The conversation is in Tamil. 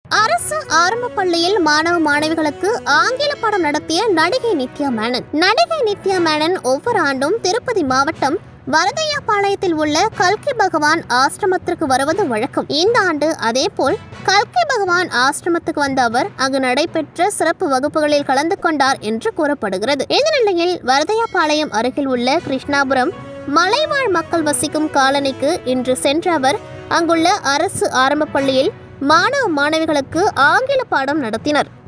அரசு ஆரம்ப பள்ளியில் மாணவ மாணவிகளுக்கு ஆங்கில பாடம் நடத்திய நடிகை நித்யா மேனன் நடிகை நித்யா மேனன் ஒவ்வொரு ஆண்டும் திருப்பதி மாவட்டம் வரதையாபாளையத்தில் உள்ள கல்கி பகவான் ஆசிரமத்திற்கு வருவது வழக்கம் இந்த ஆண்டு அதேபோல் கல்கி பகவான் ஆசிரமத்துக்கு வந்த அவர் அங்கு நடைபெற்ற சிறப்பு வகுப்புகளில் கலந்து கொண்டார் என்று கூறப்படுகிறது இந்த நிலையில் வரதையாபாளையம் அருகில் உள்ள கிருஷ்ணாபுரம் மலைவாழ் மக்கள் வசிக்கும் காலனிக்கு இன்று சென்ற அவர் அங்குள்ள அரசு ஆரம்ப பள்ளியில் மாணவ மாணவிகளுக்கு ஆங்கில பாடம் நடத்தினர்